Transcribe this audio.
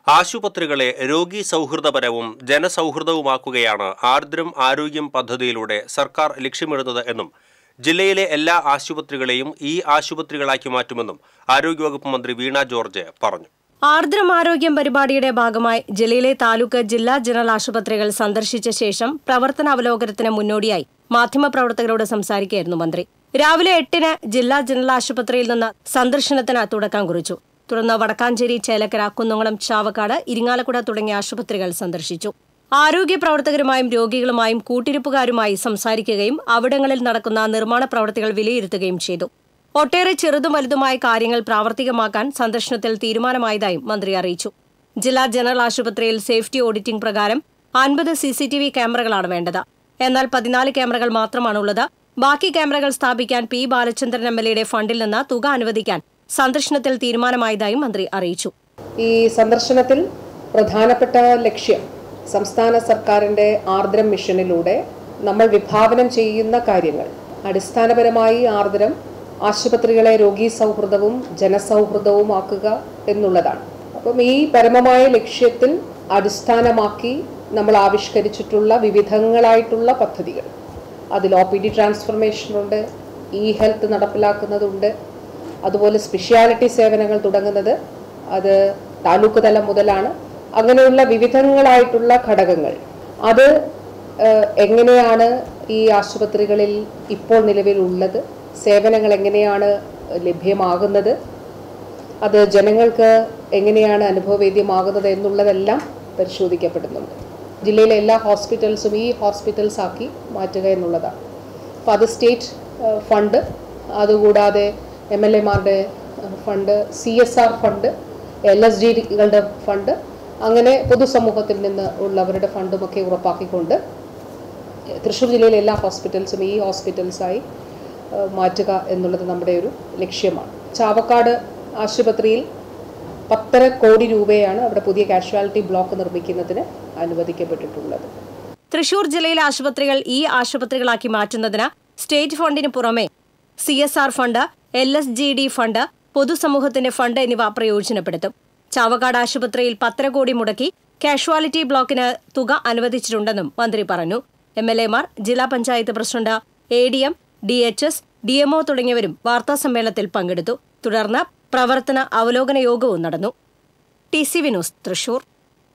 ആശുപത്രികളെ രോഗി സൗഹൃദപരവും ജനസൗഹൃദവുമാക്കുകയാണ് ആർദ്രം ആരോഗ്യം പദ്ധതിയിലൂടെ സർക്കാർ ലക്ഷ്യമിടുന്നത് എന്നും ജില്ലയിലെ എല്ലാ ആശുപത്രികളെയും ഈ ആശുപത്രികളാക്കി മാറ്റുമെന്നും ആരോഗ്യവകുപ്പ് മന്ത്രി വീണ ജോർജ് പറഞ്ഞു ആർദ്രം ആരോഗ്യം പരിപാടിയുടെ ഭാഗമായി ജില്ലയിലെ താലൂക്ക് ജില്ലാ ജനറൽ ആശുപത്രികൾ സന്ദർശിച്ച ശേഷം പ്രവർത്തന അവലോകനത്തിന് മുന്നോടിയായി മാധ്യമപ്രവർത്തകരോട് സംസാരിക്കുകയായിരുന്നു മന്ത്രി രാവിലെ എട്ടിന് ജില്ലാ ജനറൽ ആശുപത്രിയിൽ നിന്ന് സന്ദർശനത്തിന് തുടക്കം കുറിച്ചു തുടർന്ന് വടക്കാഞ്ചേരി ചേലക്കര കുന്നംകുളം ചാവക്കാട് ഇരിങ്ങാലക്കുട തുടങ്ങിയ ആശുപത്രികൾ സന്ദർശിച്ചു ആരോഗ്യ പ്രവർത്തകരുമായും രോഗികളുമായും കൂട്ടിരിപ്പുകാരുമായി സംസാരിക്കുകയും അവിടങ്ങളിൽ നടക്കുന്ന നിർമ്മാണ പ്രവർത്തികൾ വിലയിരുത്തുകയും ചെയ്തു ഒട്ടേറെ ചെറുതും വലുതുമായ കാര്യങ്ങൾ പ്രാവർത്തികമാക്കാൻ സന്ദർശനത്തിൽ തീരുമാനമായതായും മന്ത്രി അറിയിച്ചു ജില്ലാ ജനറൽ ആശുപത്രിയിൽ സേഫ്റ്റി ഓഡിറ്റിംഗ് പ്രകാരം അൻപത് സി സി ടി വി ക്യാമറകളാണ് വേണ്ടത് എന്നാൽ പതിനാല് ക്യാമറകൾ മാത്രമാണുള്ളത് ബാക്കി ക്യാമറകൾ സ്ഥാപിക്കാൻ പി ബാലചന്ദ്രൻ എം എൽ എയുടെ ഫണ്ടിൽ നിന്ന് തുക അനുവദിക്കാൻ സന്ദർശനത്തിൽ തീരുമാനമായതായും മന്ത്രി അറിയിച്ചു ഈ സന്ദർശനത്തിൽ പ്രധാനപ്പെട്ട ലക്ഷ്യം സംസ്ഥാന സർക്കാരിൻ്റെ ആർദ്രം മിഷനിലൂടെ നമ്മൾ വിഭാവനം ചെയ്യുന്ന കാര്യങ്ങൾ അടിസ്ഥാനപരമായി ആർദ്രം ആശുപത്രികളെ രോഗീ സൗഹൃദവും ജനസൗഹൃദവുമാക്കുക എന്നുള്ളതാണ് അപ്പം ഈ പരമമായ ലക്ഷ്യത്തിൽ അടിസ്ഥാനമാക്കി നമ്മൾ ആവിഷ്കരിച്ചിട്ടുള്ള വിവിധങ്ങളായിട്ടുള്ള പദ്ധതികൾ അതിൽ ഒ പി ഡി ട്രാൻസ്ഫർമേഷനുണ്ട് ഇ ഹെൽത്ത് നടപ്പിലാക്കുന്നതുണ്ട് അതുപോലെ സ്പെഷ്യാലിറ്റി സേവനങ്ങൾ തുടങ്ങുന്നത് അത് താലൂക്ക് തലം മുതലാണ് അങ്ങനെയുള്ള വിവിധങ്ങളായിട്ടുള്ള ഘടകങ്ങൾ അത് ഏഹ്, എങ്ങനെയാണ് ഈ ആശുപത്രികളിൽ ഇപ്പോൾ നിലവിലുള്ളത് സേവനങ്ങൾ എങ്ങനെയാണ് ലഭ്യമാകുന്നത് അത് ജനങ്ങൾക്ക് എങ്ങനെയാണ് അനുഭവവേദ്യമാകുന്നത് എന്നുള്ളതെല്ലാം പരിശോധിക്കപ്പെടുന്നുണ്ട് ജില്ലയിലെ എല്ലാ ഹോസ്പിറ്റൽസും ഈ ഹോസ്പിറ്റൽസ് ആക്കി മാറ്റുക എന്നുള്ളതാണ് അപ്പോൾ അത് സ്റ്റേറ്റ് ഏഹ്, ഫണ്ട് അതുകൂടാതെ എം എൽ എമാരുടെ fund C S R fund L S ഡികളുടെ ഫണ്ട് അങ്ങനെ പൊതുസമൂഹത്തിൽ നിന്ന് ഉള്ളവരുടെ ഫണ്ടുമൊക്കെ ഉറപ്പാക്കിക്കൊണ്ട് തൃശ്ശൂർ ജില്ലയിലെ എല്ലാ ഹോസ്പിറ്റൽസും ഈ ഹോസ്പിറ്റൽസായി ഏഹ്, മാറ്റുക എന്നുള്ളത് നമ്മുടെ ഒരു ലക്ഷ്യമാണ് ചാവക്കാട് ആശുപത്രിയിൽ പത്തര കോടി രൂപയാണ് അവിടെ പുതിയ കാഷ്വാലിറ്റി ബ്ലോക്ക് നിർമ്മിക്കുന്നതിന് അനുവദിക്കപ്പെട്ടിട്ടുള്ളത് തൃശൂർ ജില്ലയിലെ ആശുപത്രികൾ ഈ ആശുപത്രികളാക്കി മാറ്റുന്നതിന് സ്റ്റേറ്റ് ഫണ്ടിന് പുറമെ C S R fund L S G D fund പൊതുസമൂഹത്തിന്റെ ഫണ്ട് എന്നിവ പ്രയോജനപ്പെടുത്തും ചാവക്കാട് ആശുപത്രിയിൽ പത്തര കോടി മുടക്കി കാഷ്വാലിറ്റി ബ്ലോക്കിന് തുക അനുവദിച്ചിട്ടുണ്ടെന്നും മന്ത്രി പറഞ്ഞു എം എൽ എമാർ ജില്ലാ panchayat president A D M D H S D MO തുടങ്ങിയവരും വാർത്താസമ്മേളനത്തിൽ പങ്കെടുത്തു തുടർന്ന് പ്രവർത്തന അവലോകന യോഗവും നടന്നു T C V news Thrissur